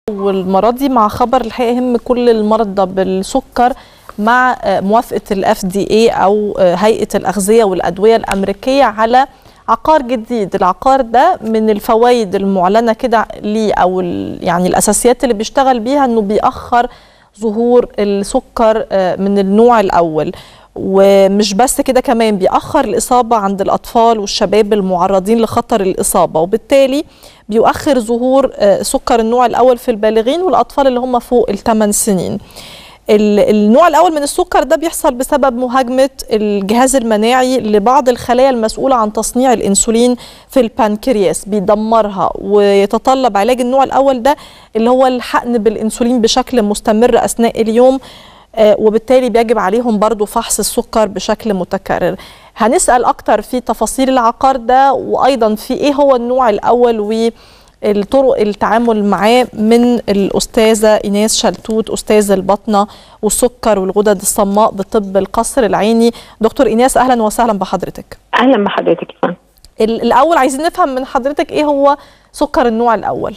والمرة دي مع خبر الحقيقة يهم كل المرضى بالسكر مع موافقة الاف دي اي او هيئة الأغذية والأدوية الأمريكية على عقار جديد العقار ده من الفوائد المعلنة كده ليه او يعني الأساسيات اللي بيشتغل بيها انه بيأخر ظهور السكر من النوع الأول ومش بس كده كمان بيأخر الإصابة عند الأطفال والشباب المعرضين لخطر الإصابة وبالتالي بيؤخر ظهور سكر النوع الأول في البالغين والأطفال اللي هم فوق الثمان سنين النوع الأول من السكر ده بيحصل بسبب مهاجمة الجهاز المناعي لبعض الخلايا المسؤولة عن تصنيع الأنسولين في البنكرياس بيدمرها ويتطلب علاج النوع الأول ده اللي هو الحقن بالأنسولين بشكل مستمر أثناء اليوم وبالتالي بيجب عليهم برضو فحص السكر بشكل متكرر هنسأل أكتر في تفاصيل العقار ده وأيضا في إيه هو النوع الأول والطرق التعامل معاه من الأستاذة إيناس شلتوت أستاذ البطنة والسكر والغدد الصماء بطب القصر العيني دكتور إيناس أهلا وسهلا بحضرتك أهلا بحضرتك الأول عايزين نفهم من حضرتك إيه هو سكر النوع الأول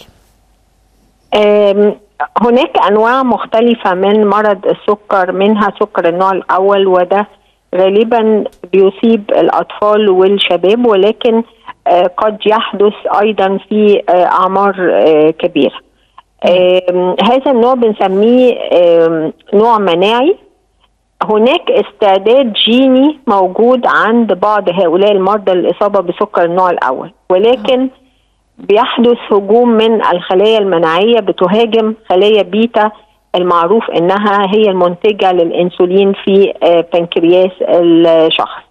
هناك انواع مختلفه من مرض السكر منها سكر النوع الاول وده غالبا بيصيب الاطفال والشباب ولكن قد يحدث ايضا في اعمار كبيره هذا النوع بنسميه نوع مناعي هناك استعداد جيني موجود عند بعض هؤلاء المرضى للاصابه بسكر النوع الاول ولكن بيحدث هجوم من الخلايا المناعيه بتهاجم خلايا بيتا المعروف انها هي المنتجه للانسولين في بنكرياس الشخص.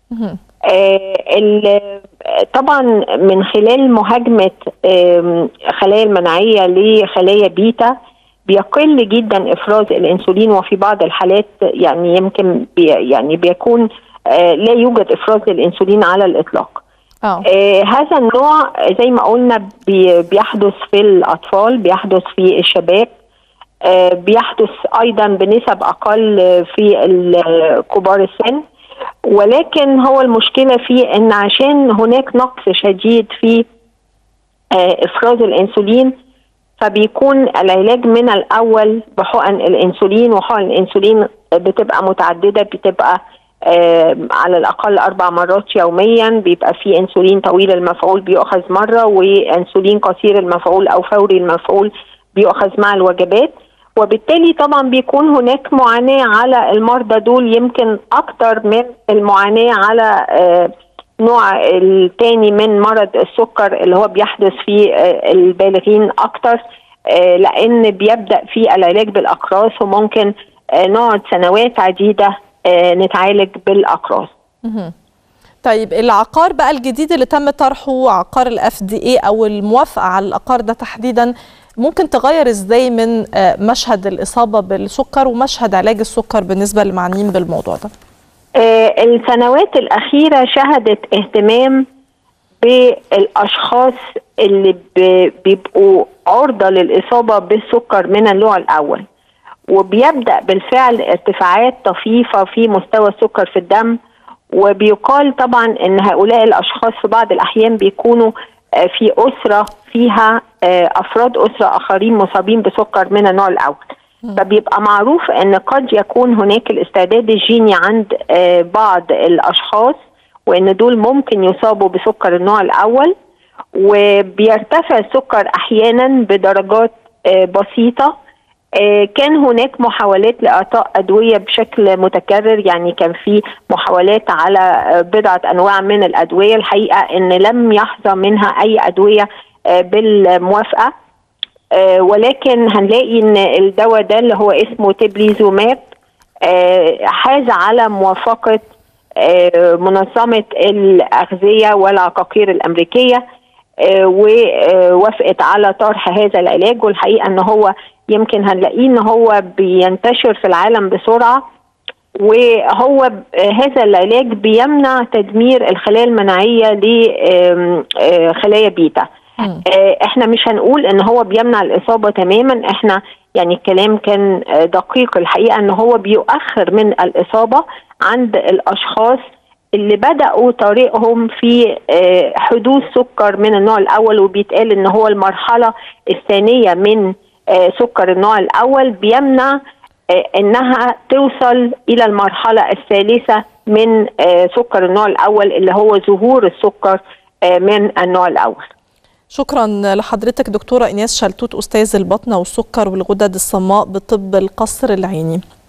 طبعا من خلال مهاجمه خلايا المناعيه لخلايا بيتا بيقل جدا افراز الانسولين وفي بعض الحالات يعني يمكن بي يعني بيكون لا يوجد افراز للانسولين على الاطلاق. آه هذا النوع زي ما قلنا بي بيحدث في الاطفال بيحدث في الشباب آه بيحدث ايضا بنسب اقل في كبار السن ولكن هو المشكله في ان عشان هناك نقص شديد في آه افراز الانسولين فبيكون العلاج من الاول بحقن الانسولين وحقن الانسولين بتبقى متعدده بتبقى آه على الاقل اربع مرات يوميا بيبقى في انسولين طويل المفعول بيؤخذ مره وانسولين قصير المفعول او فوري المفعول بيؤخذ مع الوجبات وبالتالي طبعا بيكون هناك معاناه على المرضى دول يمكن اكتر من المعاناه على آه نوع الثاني من مرض السكر اللي هو بيحدث في آه البالغين اكتر لان بيبدا في العلاج بالاقراص وممكن نقعد سنوات عديده نتعالج بالاقراص. طيب العقار بقى الجديد اللي تم طرحه عقار الاف دي اي او الموافقه على العقار ده تحديدا ممكن تغير ازاي من مشهد الاصابه بالسكر ومشهد علاج السكر بالنسبه للمعنيين بالموضوع ده؟ السنوات الاخيره شهدت اهتمام بالاشخاص اللي بيبقوا عرضه للاصابه بالسكر من النوع الاول. وبيبدا بالفعل ارتفاعات طفيفه في مستوى السكر في الدم وبيقال طبعا ان هؤلاء الاشخاص في بعض الاحيان بيكونوا في اسره فيها افراد اسره اخرين مصابين بسكر من النوع الاول فبيبقى معروف ان قد يكون هناك الاستعداد الجيني عند بعض الاشخاص وان دول ممكن يصابوا بسكر النوع الاول وبيرتفع السكر احيانا بدرجات بسيطه كان هناك محاولات لاعطاء ادويه بشكل متكرر يعني كان في محاولات على بضعه انواع من الادويه الحقيقه ان لم يحظى منها اي ادويه بالموافقه ولكن هنلاقي ان الدواء ده اللي هو اسمه تبليزوماب حاز على موافقه منظمه الاغذيه والعقاقير الامريكيه ووافقت على طرح هذا العلاج والحقيقه ان هو يمكن هنلاقيه ان هو بينتشر في العالم بسرعه وهو هذا العلاج بيمنع تدمير الخلايا المناعيه لخلايا بيتا احنا مش هنقول ان هو بيمنع الاصابه تماما احنا يعني الكلام كان دقيق الحقيقه ان هو بيؤخر من الاصابه عند الاشخاص اللي بدأوا طريقهم في حدوث سكر من النوع الأول وبيتقال إن هو المرحلة الثانية من سكر النوع الاول بيمنع انها توصل الى المرحله الثالثه من سكر النوع الاول اللي هو ظهور السكر من النوع الاول شكرا لحضرتك دكتوره ايناس شلتوت استاذ البطنه والسكر والغدد الصماء بطب القصر العيني